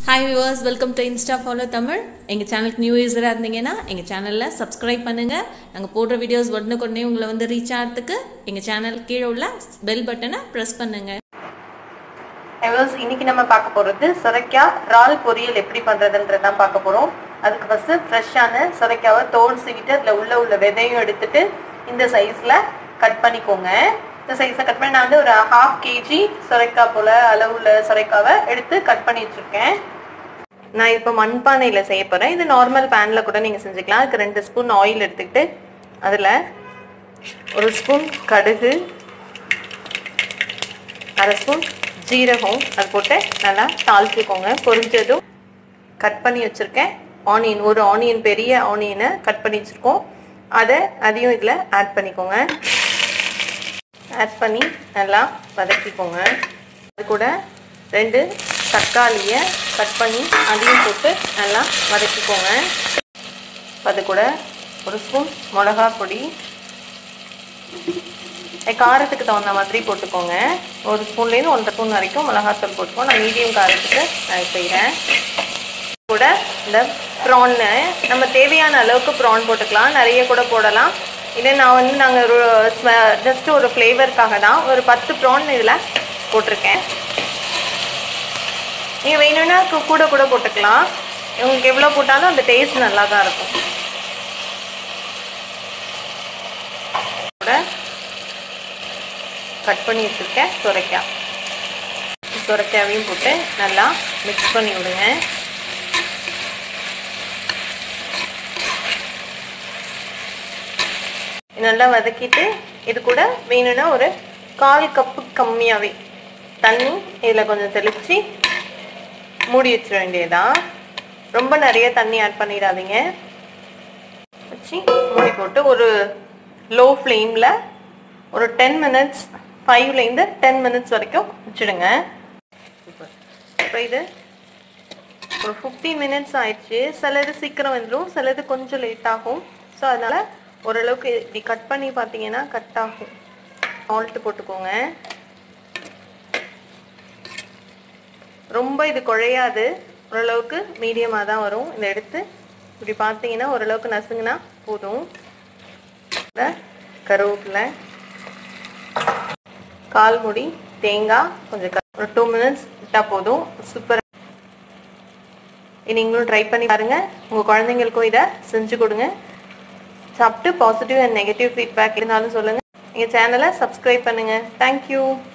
hi viewers welcome to Insta follow Tamil எங்கள் சேனலுக்கு new யூஸராக இருந்தீங்கன்னா எங்கள் சேனலில் சப்ஸ்கிரைப் பண்ணுங்கள் நாங்கள் போடுற வீடியோஸ் உடனுக்குடனே உங்களை வந்து ரீச் ஆகிறதுக்கு எங்கள் சேனல் கீழே உள்ள பெல் பட்டனை ப்ரெஸ் பண்ணுங்கள் எவர்ஸ் இன்னைக்கு நம்ம பார்க்க போறது சுரைக்காய் இறால் பொரியல் எப்படி பண்றதுன்றது தான் பார்க்க போறோம் அதுக்கு ஃபர்ஸ்ட் ஃப்ரெஷ்ஷான சுரைக்காவை தோல் சீவிட்டு அதில் உள்ள உள்ள விதையும் எடுத்துட்டு இந்த சைஸ்ல கட் பண்ணிக்கோங்க இந்த சைஸை கட் பண்ணி நான் வந்து ஒரு ஹாஃப் கேஜி சுரைக்காய் போல அளவுள்ள சுரைக்காவை எடுத்து கட் பண்ணி வச்சிருக்கேன் நான் இப்போ மண்பானையில் செய்ய போகிறேன் இது நார்மல் பேனில் கூட நீங்கள் செஞ்சுக்கலாம் அதுக்கு ரெண்டு ஸ்பூன் ஆயில் எடுத்துக்கிட்டு அதில் ஒரு ஸ்பூன் கடுகு அரை ஸ்பூன் ஜீரகம் அது போட்டு நல்லா தாளிச்சுக்கோங்க பொரிஞ்சதும் கட் பண்ணி வச்சுருக்கேன் ஆனியன் ஒரு ஆனியன் பெரிய ஆனியனை கட் பண்ணி வச்சுருக்கோம் அதை அதையும் இதில் ஆட் பண்ணிக்கோங்க ஆட் பண்ணி நல்லா வதக்கிக்கோங்க அது கூட ரெண்டு தக்காளியை கட் பண்ணி அதையும் போட்டு நல்லா வதக்கிக்கோங்க அது கூட ஒரு ஸ்பூன் மிளகா பொடி காரத்துக்கு தகுந்த மாதிரி போட்டுக்கோங்க ஒரு ஸ்பூன்லேருந்து ஒன்றரை ஸ்பூன் வரைக்கும் மிளகாத்தூள் போட்டுக்கோ நான் மீடியம் காரத்துக்கு நான் செய்கிறேன் கூட இந்த ப்ரான்னு நம்ம தேவையான அளவுக்கு ப்ரான் போட்டுக்கலாம் நிறைய கூட போடலாம் இல்லை நான் வந்து நாங்கள் ஒரு ஜஸ்ட் ஒரு ஃப்ளேவருக்காக தான் ஒரு பத்து ப்ரான் இதில் போட்டிருக்கேன் நீங்கள் வேணும்னா கு- கூட கூட போட்டுக்கலாம் உங்களுக்கு எவ்வளோ போட்டாலும் அந்த டேஸ்ட் நல்லா தான் இருக்கும் கூட கட் பண்ணி வச்சுருக்கேன் சுரைக்காய் சுரைக்காவையும் போட்டு நல்லா மிக்ஸ் பண்ணி விடுங்க நல்லா வதக்கிட்டு இது கூட வேணும்னா ஒரு கால் கப்பு கம்மியாகவே தண்ணி இதில் கொஞ்சம் தெளித்து மூடி வச்சிட வேண்டியதுதான் ரொம்ப நிறைய தண்ணி ஆட் பண்ணிடாதீங்க வச்சு மூடி போட்டு ஒரு லோ ஃப்ளேமில் ஒரு டென் மினிட்ஸ் ஃபைவ்லேருந்து டென் மினிட்ஸ் வரைக்கும் வச்சுடுங்க இப்போ இது ஒரு ஃபிஃப்டீன் மினிட்ஸ் ஆயிடுச்சு சிலது சீக்கிரம் வந்துடும் சிலது கொஞ்சம் லேட் ஆகும் ஸோ அதனால் ஓரளவுக்கு இப்படி கட் பண்ணி பார்த்தீங்கன்னா கட் ஆகும் சால்ட்டு போட்டுக்கோங்க ரொம்ப இது குழையாது ஓரளவுக்கு மீடியமாக தான் வரும் இதை எடுத்து இப்படி பார்த்தீங்கன்னா ஓரளவுக்கு நசுங்கினா போதும் இந்த கருவேப்பிலை கால் முடி தேங்காய் கொஞ்சம் க- ஒரு டூ மினிட்ஸ் விட்டால் போதும் சூப்பர் நீங்களும் ட்ரை பண்ணி பாருங்க உங்கள் குழந்தைங்களுக்கும் இதை செஞ்சு கொடுங்க சாப்பிட்டு பாசிட்டிவ் அண்ட் நெகட்டிவ் ஃபீட்பேக் இருந்தாலும் சொல்லுங்கள் எங்கள் சேனலை சப்ஸ்கிரைப் பண்ணுங்கள் தேங்க்யூ